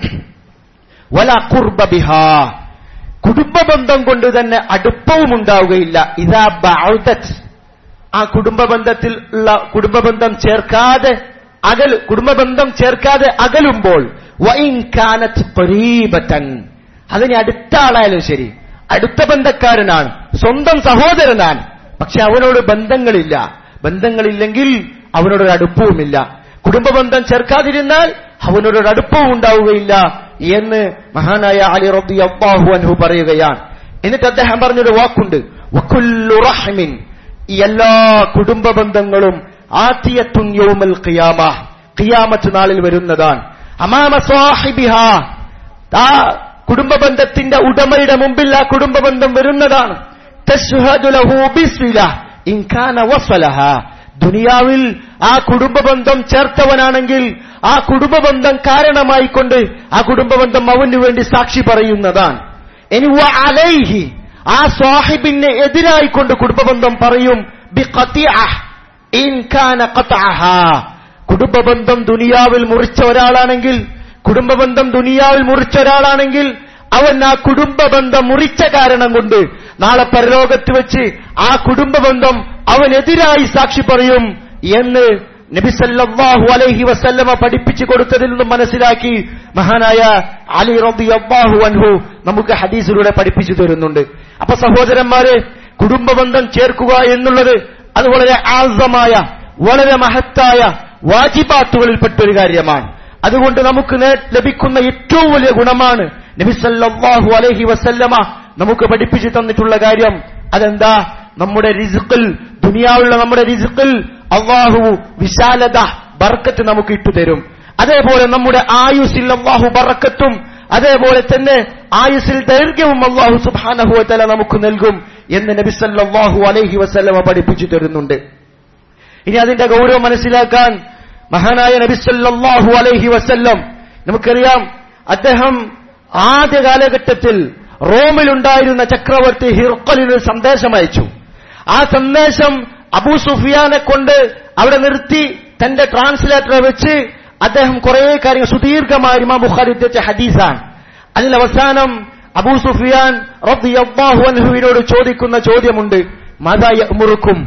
വല കുർബ ബിഹാ കുടുംബ ബന്ധം കൊണ്ട് തന്നെ അടുപ്പവും ഉണ്ടാവുകയില്ല ഇതാ ബഅദത് ആ കുടുംബ ബന്ധത്തിൽ ഉള്ള കുടുംബ ബന്ധം ചേർക്കാതെ അകൽ കുടുംബ ബന്ധം ചേർക്കാതെ അകലുമ്പോൾ വൈൻ കാനത്ത് പരീബത്തൻ അതിന് അടുത്ത ആളായാലും ശരി അടുത്ത ബന്ധക്കാരനാണ് സ്വന്തം സഹോദരനാണ് പക്ഷെ അവനോട് ബന്ധങ്ങളില്ല ബന്ധങ്ങളില്ലെങ്കിൽ അവനോടൊരു അടുപ്പവുമില്ല കുടുംബ ബന്ധം ചേർക്കാതിരുന്നാൽ അവനോടൊരു അടുപ്പവും ഉണ്ടാവുകയില്ല എന്ന് മഹാനായ അലി റബ്ബി അബ്ബാഹു അൻഹു പറയുകയാണ് എന്നിട്ട് അദ്ദേഹം പറഞ്ഞൊരു വാക്കുണ്ട് വക്കുല്ലു റഹ്മിൻ ഈ എല്ലാ കുടുംബ ബന്ധങ്ങളും ആത്തിയത്തുൻ യൗമൽ ഖിയാമ ഖിയാമത്ത് നാളിൽ വരുന്നതാണ് അമാമ സ്വാഹിബിഹ ആ കുടുംബ ബന്ധത്തിന്റെ ഉടമയുടെ മുമ്പിൽ ആ കുടുംബ ബന്ധം വരുന്നതാണ് തശ്ഹദു ലഹു ബിസ്വില ഇൻ കാന വസലഹ ദുനിയാവിൽ ആ കുടുംബ ബന്ധം ചേർത്തവനാണെങ്കിൽ ആ കുടുംബ ബന്ധം കാരണമായിക്കൊണ്ട് ആ കുടുംബ ബന്ധം അവന് വേണ്ടി സാക്ഷി പറയുന്നതാണ് ഇനി വ അലൈഹി ആ സ്വാഹിബിന് എതിരായിക്കൊണ്ട് കുടുംബബന്ധം പറയും ബി ഖതിഅഹ് ഇൻ കാന ഖതഅഹ കുടുംബബന്ധം ദുനിയാവിൽ മുറിച്ച ഒരാളാണെങ്കിൽ കുടുംബബന്ധം ദുനിയാവിൽ മുറിച്ച ഒരാളാണെങ്കിൽ അവൻ ആ കുടുംബബന്ധം മുറിച്ച കാരണം കൊണ്ട് നാളെ പരലോകത്ത് വെച്ച് ആ കുടുംബബന്ധം അവനെതിരായി സാക്ഷി പറയും എന്ന് നബി സല്ലല്ലാഹു അലൈഹി വസല്ലമ പഠിപ്പിച്ചു കൊടുത്തതിൽ നിന്നും മനസ്സിലാക്കി മഹാനായ അലി റളിയല്ലാഹു അൻഹു നമുക്ക് ഹദീസിലൂടെ പഠിപ്പിച്ചു തരുന്നുണ്ട് അപ്പൊ സഹോദരന്മാരെ കുടുംബബന്ധം ചേർക്കുക എന്നുള്ളത് അത് വളരെ ആസമായ വളരെ മഹത്തായ വാജിബാത്തുകളിൽപ്പെട്ട ഒരു കാര്യമാണ് അതുകൊണ്ട് നമുക്ക് നേ- ലഭിക്കുന്ന ഏറ്റവും വലിയ ഗുണമാണ് നബി സല്ലല്ലാഹു അലൈഹി വസല്ലമ നമുക്ക് പഠിപ്പിച്ചു തന്നിട്ടുള്ള കാര്യം അതെന്താ നമ്മുടെ റിസുക്കിൽ ദുനിയാവുള്ള നമ്മുടെ റിസുക്കിൽ അള്ളാഹു വിശാലത ബർക്കത്ത് നമുക്ക് ഇട്ടുതരും അതേപോലെ നമ്മുടെ ആയുസിൽ അള്ളാഹു ബറക്കത്തും അതേപോലെ തന്നെ ആയുസിൽ ദൈർഘ്യവും അള്ളാഹു സുബാനഹുവല നമുക്ക് നൽകും എന്ന് നബി സല്ലല്ലാഹു അലൈഹി വസല്ലമ പഠിപ്പിച്ചു തരുന്നുണ്ട് ഇനി അതിന്റെ ഗൗരവം മനസ്സിലാക്കാൻ മഹാനായ നബി സല്ലല്ലാഹു അലൈഹി വസല്ലം നമുക്കറിയാം അദ്ദേഹം ആദ്യ കാലഘട്ടത്തിൽ റോമിലുണ്ടായിരുന്ന ചക്രവർത്തി ഹിർക്കലിന് ഒരു സന്ദേശം അയച്ചു ആ സന്ദേശം അബൂ സുഫിയാനെ കൊണ്ട് അവിടെ നിർത്തി തന്റെ ട്രാൻസ്ലേറ്ററെ വെച്ച് അദ്ദേഹം കുറെ കാര്യങ്ങൾ സുദീർഘമായ ഇമാം ബുഖാരി ഉദ്ധരിച്ച ഹദീസാണ് അതിൽ അവസാനം അബൂ സുഫിയാൻ റബ്ബിയല്ലാഹു അൻഹുവിനോട് ചോദിക്കുന്ന ചോദ്യമുണ്ട് മാതാ യഅ്മുറുക്കും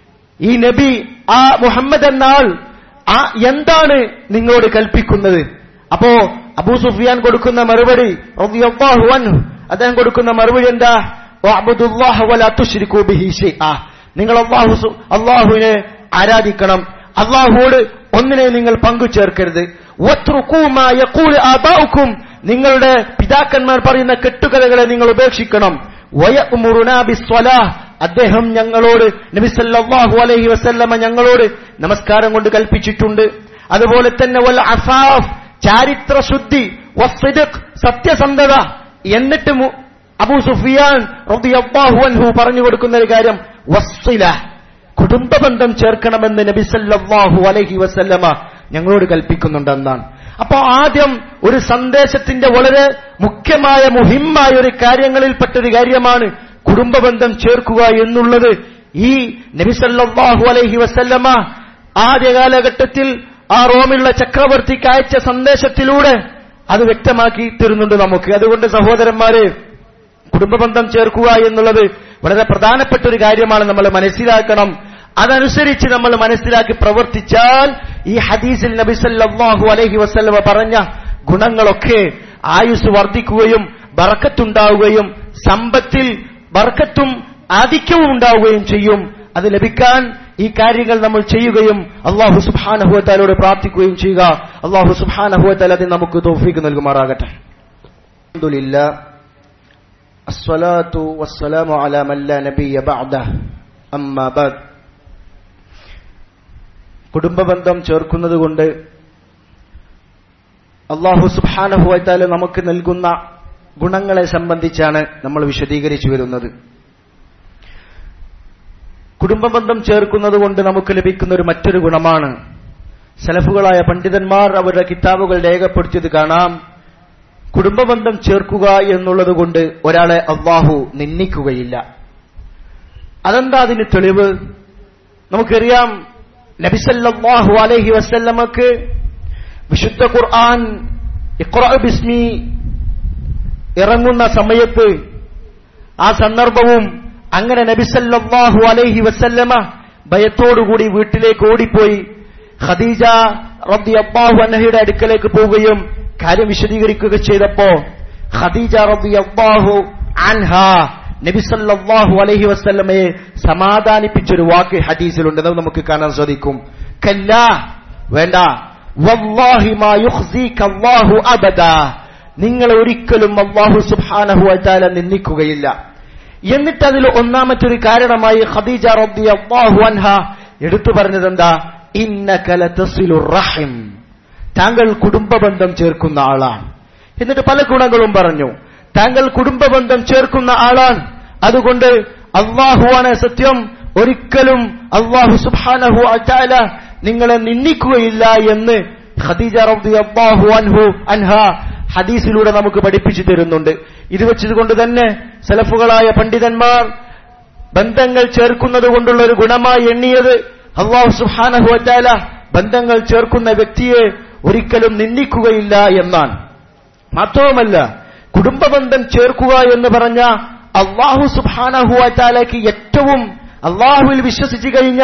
ഈ നബി ആ മുഹമ്മദ് എന്ന ആൾ ആ എന്താണ് നിങ്ങളോട് കൽപ്പിക്കുന്നത് അപ്പോ അബൂ സുഫിയാൻ കൊടുക്കുന്ന മറുപടി റളിയല്ലാഹു അൻഹു അദ്ദേഹം കൊടുക്കുന്ന മറുപടി എന്താ വഅബ്ദുല്ലാഹ വലാ തുശ്രികൂ ബിഹി ഷൈആ നിങ്ങൾ അല്ലാഹു സു- അല്ലാഹുവിനെ ആരാധിക്കണം അല്ലാഹുവോട് ഒന്നിനെ നിങ്ങൾ പങ്കു ചേർക്കരുത് വത്രുകൂ മാ യഖൂലു ആബാഉക്കും നിങ്ങളുടെ പിതാക്കന്മാർ പറയുന്ന കെട്ടുകഥകളെ നിങ്ങൾ ഉപേക്ഷിക്കണം വയഅ്മുറുനാ ബിസ്സലാഹ് അദ്ദേഹം ഞങ്ങളോട് നബി സല്ലല്ലാഹു അലൈഹി വസല്ലമ ഞങ്ങളോട് നമസ്കാരം കൊണ്ട് കൽപ്പിച്ചിട്ടുണ്ട് അതുപോലെ തന്നെ വൽ അഫാഫ് ചാരിത്ര ശുദ്ധി വസ്ദിഖ് സത്യസന്ധത എന്നിട്ട് മു- അബൂ സുഫിയാൻ റളിയല്ലാഹു അൻഹു പറഞ്ഞു കൊടുക്കുന്ന ഒരു കാര്യം വസ്സില കുടുംബബന്ധം ചേർക്കണമെന്ന് നബി സല്ലല്ലാഹു അലൈഹി വസല്ലമ ഞങ്ങളോട് കൽപ്പിക്കുന്നുണ്ടെന്നാണ് അപ്പോ ആദ്യം ഒരു സന്ദേശത്തിന്റെ വളരെ മുഖ്യമായ മുഹിമ്മായ ഒരു കാര്യങ്ങളിൽപ്പെട്ട ഒരു കാര്യമാണ് കുടുംബബന്ധം ചേർക്കുക എന്നുള്ളത് ഈ നബി സല്ലല്ലാഹു അലൈഹി വസല്ലമ ആദ്യ കാലഘട്ടത്തിൽ ആ റോമിലുള്ള ചക്രവർത്തിക്ക് അയച്ച സന്ദേശത്തിലൂടെ അത് വ്യക്തമാക്കി തരുന്നുണ്ട് നമുക്ക് അതുകൊണ്ട് സഹോദരന്മാരെ കുടുംബബന്ധം ചേർക്കുക എന്നുള്ളത് വളരെ പ്രധാനപ്പെട്ട ഒരു കാര്യമാണ് നമ്മൾ മനസ്സിലാക്കണം അതനുസരിച്ച് നമ്മൾ മനസ്സിലാക്കി പ്രവർത്തിച്ചാൽ ഈ ഹദീസിൽ നബി സല്ലല്ലാഹു അലൈഹി വസല്ലമ പറഞ്ഞ ഗുണങ്ങളൊക്കെ ആയുസ് വർദ്ധിക്കുകയും ബറക്കത്തുണ്ടാവുകയും സമ്പത്തിൽ ബർക്കത്തും ആധിക്യവും ഉണ്ടാവുകയും ചെയ്യും അത് ലഭിക്കാൻ ഈ കാര്യങ്ങൾ നമ്മൾ ചെയ്യുകയും അള്ളാഹു സുബാനഹുവത്താലോട് പ്രാർത്ഥിക്കുകയും ചെയ്യുക അള്ളാഹു സുബാനഹുവത്താൽ അതിന് നമുക്ക് തോഫീക്ക് നൽകുമാറാകട്ടെ അൽഹംദുലില്ലാ الصلاة والسلام على من لا نبي بعده أما بعد കുടുംബബന്ധം ചേർക്കുന്നത് കൊണ്ട് അള്ളാഹു സുബാനഹുവത്താല് നമുക്ക് നൽകുന്ന ഗുണങ്ങളെ സംബന്ധിച്ചാണ് നമ്മൾ വിശദീകരിച്ചു വരുന്നത് കുടുംബബന്ധം ചേർക്കുന്നത് കൊണ്ട് നമുക്ക് ലഭിക്കുന്ന ഒരു മറ്റൊരു ഗുണമാണ് സലഫുകളായ പണ്ഡിതന്മാർ അവരുടെ കിതാബുകൾ രേഖപ്പെടുത്തിയത് കാണാം കുടുംബബന്ധം ചേർക്കുക എന്നുള്ളത് കൊണ്ട് ഒരാളെ അള്ളാഹു നിന്ദിക്കുകയില്ല അതെന്താ അതിന് തെളിവ് നമുക്കറിയാം നബിസല്ലാഹു അലൈഹി വസല്ലമക്ക് വിശുദ്ധ ഖുർആൻ ഇഖ്റ ബിസ്മി ഇറങ്ങുന്ന സമയത്ത് ആ സന്ദർഭവും അങ്ങനെ നബിസല്ലാഹു അലൈഹി വസല്ലമ ഭയത്തോടുകൂടി വീട്ടിലേക്ക് ഓടിപ്പോയി ഖദീജ റബ്ദി അബ്ബാഹു അന്നഹയുടെ അടുക്കലേക്ക് പോവുകയും കാര്യം വിശദീകരിക്കുക ചെയ്തപ്പോ ഖദീജ റബ്ദി അബ്ബാഹു അൻഹ നബി സല്ലല്ലാഹു അലൈഹി വസല്ലമയെ സമാധാനിപ്പിച്ചൊരു വാക്ക് ഹദീസിലുണ്ട് അത് നമുക്ക് കാണാൻ സാധിക്കും കല്ല വേണ്ട വല്ലാഹി മാ യുഖ്സീക അല്ലാഹു അബദാ നിങ്ങൾ ഒരിക്കലും അള്ളാഹു സുബ്ഹാനഹു വതആല നിന്ദിക്കുകയില്ല എന്നിട്ട് അതിൽ ഒന്നാമത്തെ കാരണമായി ഖദീജ റബ്ദി അള്ളാഹു അൻഹ എടുത്തു പറഞ്ഞത് എന്താ റഹിം താങ്കൾ കുടുംബബന്ധം ചേർക്കുന്ന ആളാണ് എന്നിട്ട് പല ഗുണങ്ങളും പറഞ്ഞു താങ്കൾ കുടുംബബന്ധം ചേർക്കുന്ന ആളാണ് അതുകൊണ്ട് അള്ളാഹുവാണ് സത്യം ഒരിക്കലും അള്ളാഹു സുബാനഹു അറ്റാല നിങ്ങളെ നിന്ദിക്കുകയില്ല എന്ന് ഖദീജ റബ്ദി അള്ളാഹു അൻഹു അൻഹ ഹദീസിലൂടെ നമുക്ക് പഠിപ്പിച്ചു തരുന്നുണ്ട് ഇത് വെച്ചതുകൊണ്ട് തന്നെ സലഫുകളായ പണ്ഡിതന്മാർ ബന്ധങ്ങൾ ചേർക്കുന്നത് കൊണ്ടുള്ള ഒരു ഗുണമായി എണ്ണിയത് അള്ളാഹു സുഹാനഹു അറ്റാല ബന്ധങ്ങൾ ചേർക്കുന്ന വ്യക്തിയെ ഒരിക്കലും നിന്ദിക്കുകയില്ല എന്നാണ് മാത്രവുമല്ല കുടുംബബന്ധം ചേർക്കുക എന്ന് പറഞ്ഞ അള്ളാഹു സുബാനഹു അറ്റാലയ്ക്ക് ഏറ്റവും അള്ളാഹുവിൽ വിശ്വസിച്ചു കഴിഞ്ഞാൽ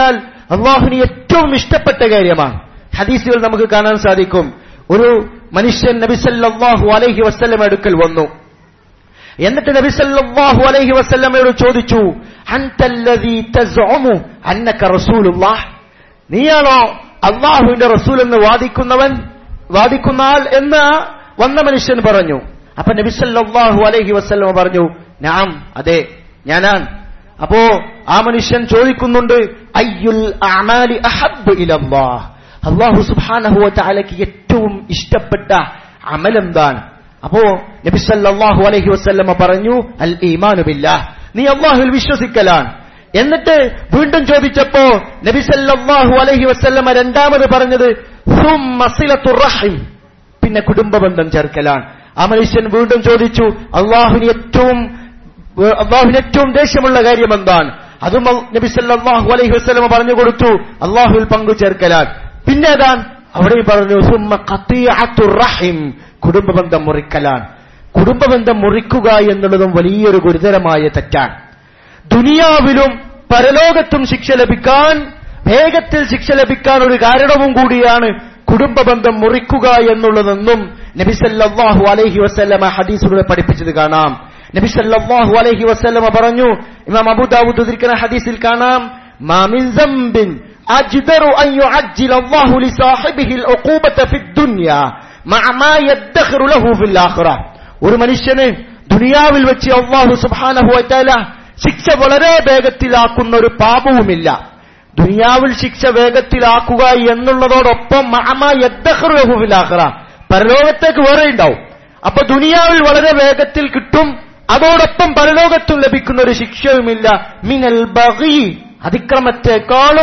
അള്ളാഹുവിന് ഏറ്റവും ഇഷ്ടപ്പെട്ട കാര്യമാണ് ഹദീസുകൾ നമുക്ക് കാണാൻ സാധിക്കും ഒരു മനുഷ്യൻ നബിസല്ലാഹു അലൈഹി വസ്ല്ലം അടുക്കൽ വന്നു എന്നിട്ട് നബി സല്ലല്ലാഹു അലൈഹി വസല്ലമയോട് ചോദിച്ചു അൻതല്ലദീ തസ്ഉമു അന്നക റസൂലുള്ളാഹ് നീയാണോ അള്ളാഹുവിന്റെ റസൂൽ എന്ന് വാദിക്കുന്നവൻ വാദിക്കുന്ന ആൾ എന്ന് വന്ന മനുഷ്യൻ പറഞ്ഞു അപ്പൊ നബി സല്ലല്ലാഹു അലൈഹി വസല്ലമ പറഞ്ഞു നാം അതെ ഞാനാണ് അപ്പോ ആ മനുഷ്യൻ ചോദിക്കുന്നുണ്ട് അയ്യുൽ അമാലി അഹബ്ബു ഇലല്ലാഹ് അള്ളാഹു സുബ്ഹാനഹു വ തആലയ്ക്ക് ഏറ്റവും ഇഷ്ടപ്പെട്ട അമലെന്താണ് അപ്പോ നബി സല്ലല്ലാഹു അലൈഹി വസല്ലമ പറഞ്ഞു അൽ ഈമാനു ബില്ലാഹ് നീ അള്ളാഹുവിൽ വിശ്വസിക്കലാണ് എന്നിട്ട് വീണ്ടും ചോദിച്ചപ്പോ നബി സല്ലല്ലാഹു അലൈഹി വസല്ലമ രണ്ടാമത് പറഞ്ഞത് സുമ്മ സിലത്തുർ റഹിം പിന്നെ കുടുംബ ബന്ധം ചേർക്കലാണ് ആ മനുഷ്യൻ വീണ്ടും ചോദിച്ചു അള്ളാഹുവിന് ഏറ്റവും അള്ളാഹുവിന് ഏറ്റവും ദേഷ്യമുള്ള കാര്യം എന്താണ് അതും നബി സല്ലല്ലാഹു അലൈഹി വസല്ലമ പറഞ്ഞു കൊടുത്തു അള്ളാഹുവിൽ പങ്കു ചേർക്കലാണ് പിന്നെ അതാണ് അവിടെയും പറഞ്ഞു സുമ്മ ഖത്തിഅത്തുർ റഹിം കുടുംബബന്ധം മുറിക്കലാണ് കുടുംബബന്ധം മുറിക്കുക എന്നുള്ളതും വലിയൊരു ഗുരുതരമായ തെറ്റാണ് ദുനിയാവിലും പരലോകത്തും ശിക്ഷ ലഭിക്കാൻ വേഗത്തിൽ ശിക്ഷ ലഭിക്കാൻ ഒരു കാരണവും കൂടിയാണ് കുടുംബബന്ധം മുറിക്കുക എന്നുള്ളതെന്നും നബിസല്ലാഹു അലൈഹി വസ്ല്ലമ ഹദീസുകളെ പഠിപ്പിച്ചത് കാണാം നബിസല്ലാഹു അലൈഹി വസ്ല്ലമ പറഞ്ഞു ഇമാം അബുദാവൂദ് ഉദ്ധരിക്കുന്ന ഹദീസിൽ കാണാം മാമിൻ സംബിൻ أجدر أن يعجل الله لصاحبه العقوبة في الدنيا مع ما يدخر له في الآخرة ഒരു മനുഷ്യന് ദുനിയാവിൽ വെച്ച് അള്ളാഹു സുബാനഹു വറ്റാല ശിക്ഷ വളരെ വേഗത്തിലാക്കുന്ന ഒരു പാപവുമില്ല ദുനിയാവിൽ ശിക്ഷ വേഗത്തിലാക്കുക എന്നുള്ളതോടൊപ്പം മഅമ യദ്ദഖറു ലഹു ഫിൽ ആഖിറ പരലോകത്തേക്ക് വേറെ ഉണ്ടാവും അപ്പൊ ദുനിയാവിൽ വളരെ വേഗത്തിൽ കിട്ടും അതോടൊപ്പം പരലോകത്തും ലഭിക്കുന്ന ഒരു ശിക്ഷയുമില്ല മിനൽ ബഗി അതിക്രമത്തെക്കാളും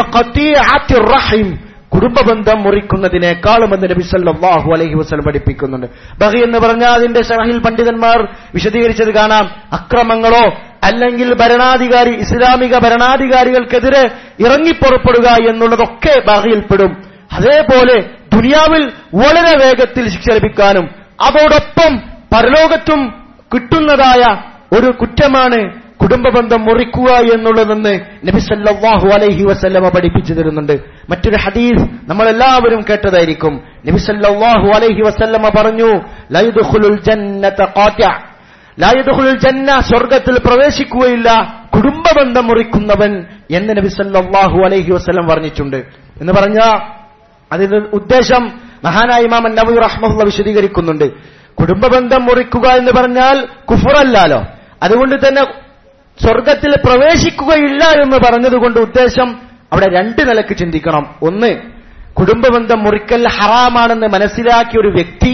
റഹിം കുടുംബബന്ധം മുറിക്കുന്നതിനേക്കാളും എന്ന് നബി സല്ലല്ലാഹു അലൈഹി വസല്ലം പഠിപ്പിക്കുന്നുണ്ട് ബഹി എന്ന് പറഞ്ഞാൽ അതിന്റെ ഷറഹിൽ പണ്ഡിതന്മാർ വിശദീകരിച്ചത് കാണാം അക്രമങ്ങളോ അല്ലെങ്കിൽ ഭരണാധികാരി ഇസ്ലാമിക ഭരണാധികാരികൾക്കെതിരെ ഇറങ്ങിപ്പുറപ്പെടുക എന്നുള്ളതൊക്കെ ബഹിയിൽപ്പെടും അതേപോലെ ദുനിയാവിൽ വളരെ വേഗത്തിൽ ശിക്ഷ ലഭിക്കാനും അതോടൊപ്പം പരലോകത്തും കിട്ടുന്നതായ ഒരു കുറ്റമാണ് കുടുംബബന്ധം മുറിക്കുക എന്നുള്ളതെന്ന് നബി സല്ലല്ലാഹു അലൈഹി വസല്ലമ പഠിപ്പിച്ചു തരുന്നുണ്ട് മറ്റൊരു ഹദീസ് നമ്മൾ എല്ലാവരും കേട്ടതായിരിക്കും നബി സല്ലല്ലാഹു അലൈഹി വസല്ലമ പറഞ്ഞു ലൈദുഖുലുൽ ജന്നത ഖാത്തിഅ ലായദുഖുലുൽ ജന്ന സ്വർഗത്തിൽ പ്രവേശിക്കുകയില്ല കുടുംബബന്ധം മുറിക്കുന്നവൻ എന്ന് നബി സല്ലല്ലാഹു അലൈഹി വസല്ലം പറഞ്ഞിട്ടുണ്ട് എന്ന് പറഞ്ഞ അതിന്റെ ഉദ്ദേശം മഹാനായ ഇമാം നബി റഹ്മുള്ള വിശദീകരിക്കുന്നുണ്ട് കുടുംബബന്ധം മുറിക്കുക എന്ന് പറഞ്ഞാൽ കുഫുറല്ലാലോ അതുകൊണ്ട് തന്നെ സ്വർഗത്തിൽ പ്രവേശിക്കുകയില്ല എന്ന് പറഞ്ഞതുകൊണ്ട് ഉദ്ദേശം അവിടെ രണ്ട് നിലക്ക് ചിന്തിക്കണം ഒന്ന് കുടുംബബന്ധം മുറിക്കൽ ഹറാമാണെന്ന് മനസ്സിലാക്കിയ ഒരു വ്യക്തി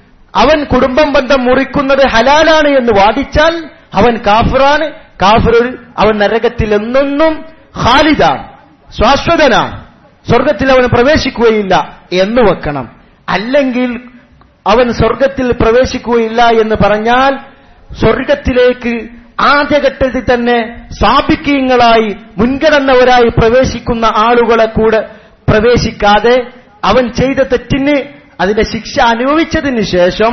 അവൻ കുടുംബം ബന്ധം മുറിക്കുന്നത് ഹലാലാണ് എന്ന് വാദിച്ചാൽ അവൻ കാഫിറാണ് കാഫിർ അവൻ നരകത്തിൽ എന്നെന്നും ഖാലിദാണ് ശാശ്വതനാണ് സ്വർഗത്തിൽ അവൻ പ്രവേശിക്കുകയില്ല എന്ന് വെക്കണം അല്ലെങ്കിൽ അവൻ സ്വർഗത്തിൽ പ്രവേശിക്കുകയില്ല എന്ന് പറഞ്ഞാൽ സ്വർഗത്തിലേക്ക് ആദ്യഘട്ടത്തിൽ തന്നെ സാപിക്കീങ്ങളായി മുൻഗണനവരായി പ്രവേശിക്കുന്ന ആളുകളെ കൂടെ പ്രവേശിക്കാതെ അവൻ ചെയ്ത തെറ്റിന് അതിന്റെ ശിക്ഷ അനുഭവിച്ചതിന് ശേഷം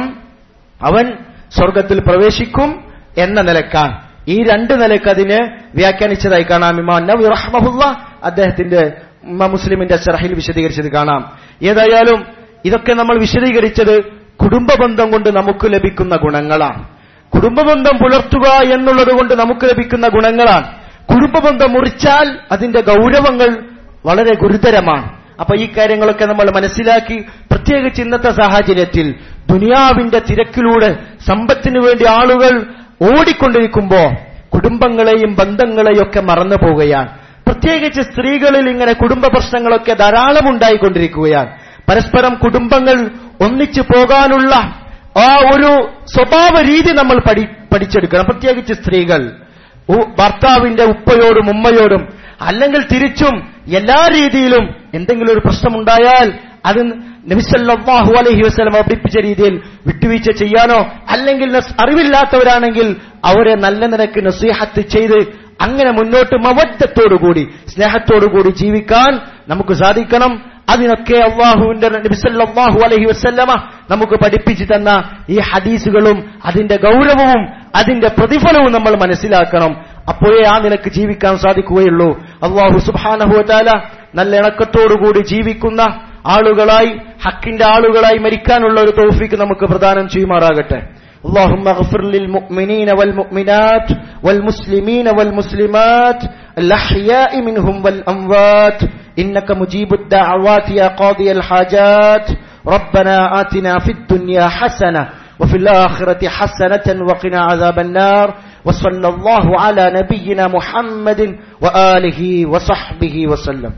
അവൻ സ്വർഗത്തിൽ പ്രവേശിക്കും എന്ന നിലക്കാണ് ഈ രണ്ട് നിലക്ക് അതിനെ വ്യാഖ്യാനിച്ചതായി കാണാം ഇമാ നബി റഹ്മഹുല്ല അദ്ദേഹത്തിന്റെ മുസ്ലിമിന്റെ ഷറഹിൽ വിശദീകരിച്ചത് കാണാം ഏതായാലും ഇതൊക്കെ നമ്മൾ വിശദീകരിച്ചത് കുടുംബബന്ധം കൊണ്ട് നമുക്ക് ലഭിക്കുന്ന ഗുണങ്ങളാണ് കുടുംബബന്ധം പുലർത്തുക എന്നുള്ളത് കൊണ്ട് നമുക്ക് ലഭിക്കുന്ന ഗുണങ്ങളാണ് കുടുംബബന്ധം മുറിച്ചാൽ അതിന്റെ ഗൗരവങ്ങൾ വളരെ ഗുരുതരമാണ് അപ്പൊ ഈ കാര്യങ്ങളൊക്കെ നമ്മൾ മനസ്സിലാക്കി പ്രത്യേകിച്ച് ഇന്നത്തെ സാഹചര്യത്തിൽ ദുനിയാവിന്റെ തിരക്കിലൂടെ സമ്പത്തിനു വേണ്ടി ആളുകൾ ഓടിക്കൊണ്ടിരിക്കുമ്പോ കുടുംബങ്ങളെയും ബന്ധങ്ങളെയും ഒക്കെ മറന്നു പോവുകയാണ് പ്രത്യേകിച്ച് സ്ത്രീകളിൽ ഇങ്ങനെ കുടുംബ പ്രശ്നങ്ങളൊക്കെ ധാരാളം ഉണ്ടായിക്കൊണ്ടിരിക്കുകയാണ് പരസ്പരം കുടുംബങ്ങൾ ഒന്നിച്ചു പോകാനുള്ള ആ ഒരു സ്വഭാവ രീതി നമ്മൾ പഠി പഠിച്ചെടുക്കണം പ്രത്യേകിച്ച് സ്ത്രീകൾ ഭർത്താവിന്റെ ഉപ്പയോടും ഉമ്മയോടും അല്ലെങ്കിൽ തിരിച്ചും എല്ലാ രീതിയിലും എന്തെങ്കിലും ഒരു പ്രശ്നമുണ്ടായാൽ അത് നബിസല്ലാഹു അലഹി വസ്ലം പഠിപ്പിച്ച രീതിയിൽ വിട്ടുവീഴ്ച ചെയ്യാനോ അല്ലെങ്കിൽ അറിവില്ലാത്തവരാണെങ്കിൽ അവരെ നല്ല നിലക്ക് നസീഹത്ത് ചെയ്ത് അങ്ങനെ മുന്നോട്ട് മവദ്ധത്തോടുകൂടി സ്നേഹത്തോടുകൂടി ജീവിക്കാൻ നമുക്ക് സാധിക്കണം അതിനൊക്കെ അള്ളാഹുവിന്റെ നബിസല്ലാഹു അലഹി വസ്ല്ലമ നമുക്ക് പഠിപ്പിച്ചു തന്ന ഈ ഹദീസുകളും അതിന്റെ ഗൗരവവും അതിന്റെ പ്രതിഫലവും നമ്മൾ മനസ്സിലാക്കണം അപ്പോഴേ ആ നിലക്ക് ജീവിക്കാൻ സാധിക്കുകയുള്ളൂ അള്ളാഹു സുബാനഹുല നല്ല ഇണക്കത്തോടുകൂടി ജീവിക്കുന്ന ആളുകളായി ഹക്കിന്റെ ആളുകളായി മരിക്കാനുള്ള ഒരു തോഫിക്ക് നമുക്ക് പ്രദാനം ചെയ്യുമാറാകട്ടെ اللهم اغفر للمؤمنين والمؤمنات والمسلمين والمسلمات الأحياء منهم والأموات إنك مجيب الدعوات يا قاضي الحاجات ربنا آتنا في الدنيا حسنة وفي الآخرة حسنة وقنا عذاب النار وصلى الله على نبينا محمد وآله وصحبه وسلم